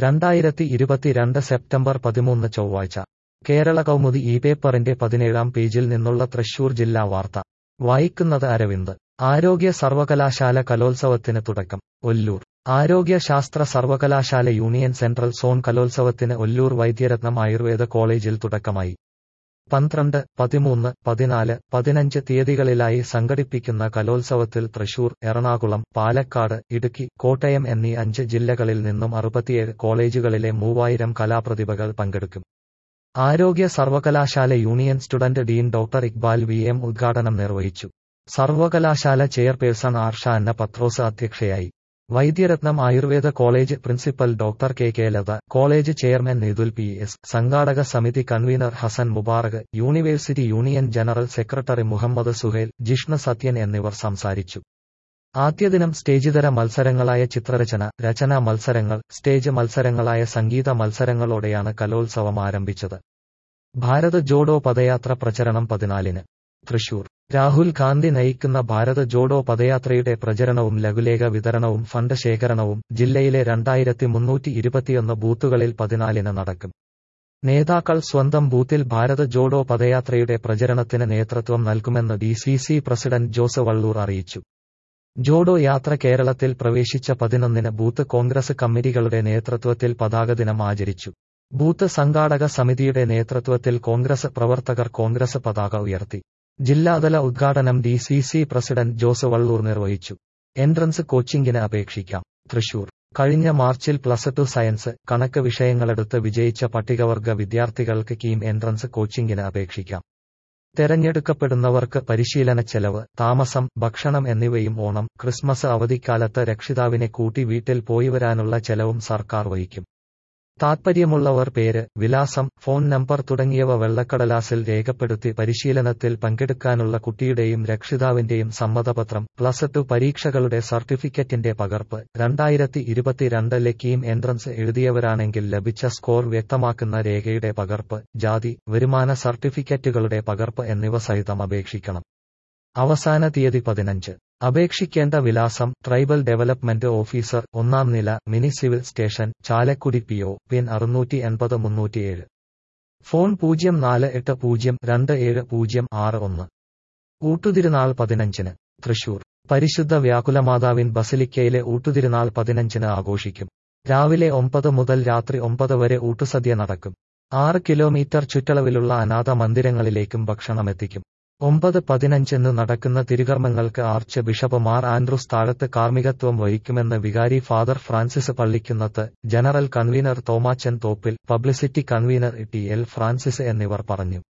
രണ്ടായിരത്തി ഇരുപത്തിരണ്ട് സെപ്റ്റംബർ പതിമൂന്ന് ചൊവ്വാഴ്ച കേരള കൗമുദി ഈ പേപ്പറിന്റെ പതിനേഴാം പേജിൽ നിന്നുള്ള തൃശൂർ ജില്ലാ വാർത്ത വായിക്കുന്നത് അരവിന്ദ് ആരോഗ്യ സർവകലാശാല കലോത്സവത്തിന് തുടക്കം ഒല്ലൂർ ആരോഗ്യ ശാസ്ത്ര സർവകലാശാല യൂണിയൻ സെൻട്രൽ സോൺ കലോത്സവത്തിന് ഒല്ലൂർ വൈദ്യരത്നം ആയുർവേദ കോളേജിൽ തുടക്കമായി പന്ത്രണ്ട് പതിമൂന്ന് പതിനാല് പതിനഞ്ച് തീയതികളിലായി സംഘടിപ്പിക്കുന്ന കലോത്സവത്തിൽ തൃശൂർ എറണാകുളം പാലക്കാട് ഇടുക്കി കോട്ടയം എന്നീ അഞ്ച് ജില്ലകളിൽ നിന്നും അറുപത്തിയേഴ് കോളേജുകളിലെ മൂവായിരം കലാപ്രതിഭകൾ പങ്കെടുക്കും ആരോഗ്യ സർവകലാശാല union student dean doctor Iqbal V M ഉദ്ഘാടനം നിർവഹിച്ചു സർവകലാശാല ചെയർപേഴ്സൺ ആർഷ അന്ന പത്രോസ് അധ്യക്ഷയായി Vaidyaratnam Ayurveda college principal doctor K K Latha college chairman Nithul P S സംഘാടക സമിതി convener Hasan Mubarak university union general secretary Muhammad Suhail Jishna Sathyan എന്നിവർ സംസാരിച്ചു ആദ്യ ദിനം സ്റ്റേജിതര മത്സരങ്ങളായ ചിത്രരചന രചനാ മത്സരങ്ങൾ സ്റ്റേജ് മത്സരങ്ങളായ സംഗീത മത്സരങ്ങളോടെയാണ് കലോത്സവം ആരംഭിച്ചത് ഭാരത് ജോഡോ പദയാത്ര പ്രചരണം പതിനാലിന് തൃശൂർ രാഹുൽ ഗാന്ധി നയിക്കുന്ന ഭാരത് ജോഡോ പദയാത്രയുടെ പ്രചരണവും ലഘുലേഖ വിതരണവും ഫണ്ട് ശേഖരണവും ജില്ലയിലെ രണ്ടായിരത്തി മുന്നൂറ്റി ഇരുപത്തിയൊന്ന് ബൂത്തുകളിൽ പതിനാലിന് നടക്കും നേതാക്കൾ സ്വന്തം ബൂത്തിൽ ഭാരത് ജോഡോ പദയാത്രയുടെ പ്രചരണത്തിന് നേതൃത്വം നൽകുമെന്ന് D C C president Jose Valloor അറിയിച്ചു ജോഡോ യാത്ര കേരളത്തിൽ പ്രവേശിച്ച പതിനൊന്നിന് ബൂത്ത് കോൺഗ്രസ് കമ്മിറ്റികളുടെ നേതൃത്വത്തിൽ പതാക ദിനം ആചരിച്ചു ബൂത്ത് സംഘാടക സമിതിയുടെ നേതൃത്വത്തിൽ കോൺഗ്രസ് പ്രവർത്തകർ കോൺഗ്രസ് പതാക ഉയർത്തി ജില്ലാതല ഉദ്ഘാടനം D C C president Jose Valloor നിർവഹിച്ചു എൻട്രൻസ് കോച്ചിംഗിന് അപേക്ഷിക്കാം തൃശൂർ കഴിഞ്ഞ മാർച്ചിൽ പ്ലസ് ടു സയൻസ് കണക്ക് വിഷയങ്ങളെടുത്ത് വിജയിച്ച പട്ടികവർഗ വിദ്യാർത്ഥികൾക്ക് കീം എൻട്രൻസ് കോച്ചിംഗിന് അപേക്ഷിക്കാം തെരഞ്ഞെടുക്കപ്പെടുന്നവർക്ക് പരിശീലന ചെലവ് താമസം ഭക്ഷണം എന്നിവയും ഓണം ക്രിസ്മസ് അവധിക്കാലത്ത് രക്ഷിതാവിനെ കൂട്ടി വീട്ടിൽ പോയി വരാനുള്ള ചെലവും സർക്കാർ വഹിക്കും താത്പര്യമുള്ളവർ പേര് വിലാസം ഫോൺ നമ്പർ തുടങ്ങിയവ വെള്ളക്കടലാസിൽ രേഖപ്പെടുത്തി പരിശീലനത്തിൽ പങ്കെടുക്കാനുള്ള കുട്ടിയുടെയും രക്ഷിതാവിന്റെയും സമ്മതപത്രം പ്ലസ് ടു പരീക്ഷകളുടെ സർട്ടിഫിക്കറ്റിന്റെ പകർപ്പ് രണ്ടായിരത്തി ഇരുപത്തിരണ്ടിലെ കീം എൻട്രൻസ് എഴുതിയവരാണെങ്കിൽ ലഭിച്ച സ്കോർ വ്യക്തമാക്കുന്ന രേഖയുടെ പകർപ്പ് ജാതി വരുമാന സർട്ടിഫിക്കറ്റുകളുടെ പകർപ്പ് എന്നിവ സഹിതം അപേക്ഷിക്കണം അവസാന തീയതി പതിനഞ്ച് അപേക്ഷിക്കേണ്ട വിലാസം ട്രൈബൽ ഡെവലപ്മെന്റ് ഓഫീസർ ഒന്നാം നില mini civil station Chalakudy P O pin അറുന്നൂറ്റി എൺപത് മുന്നൂറ്റിയേഴ് ഫോൺ പൂജ്യം നാല് എട്ട് പൂജ്യം രണ്ട് ഏഴ് പൂജ്യം ആറ് ഒന്ന് ഊട്ടുതിരുനാൾ പതിനഞ്ചിന് തൃശൂർ പരിശുദ്ധ വ്യാകുലമാതാവിൻ ബസിലിക്കയിലെ ഊട്ടുതിരുനാൾ പതിനഞ്ചിന് ആഘോഷിക്കും രാവിലെ ഒമ്പത് മുതൽ രാത്രി ഒമ്പത് വരെ ഊട്ടുസദ്യ നടക്കും ആറ് കിലോമീറ്റർ ചുറ്റളവിലുള്ള അനാഥ മന്ദിരങ്ങളിലേക്കും ഭക്ഷണമെത്തിക്കും ഒമ്പത് പതിനഞ്ചിന് നടക്കുന്ന തിരുകർമ്മങ്ങൾക്ക് arch bishop Mar Andrews Thazhath കാർമ്മികത്വം വഹിക്കുമെന്ന് വികാരി father Francis Pallikkunnath general convener Thomachan Thoppil publicity convener T L Francis എന്നിവർ പറഞ്ഞു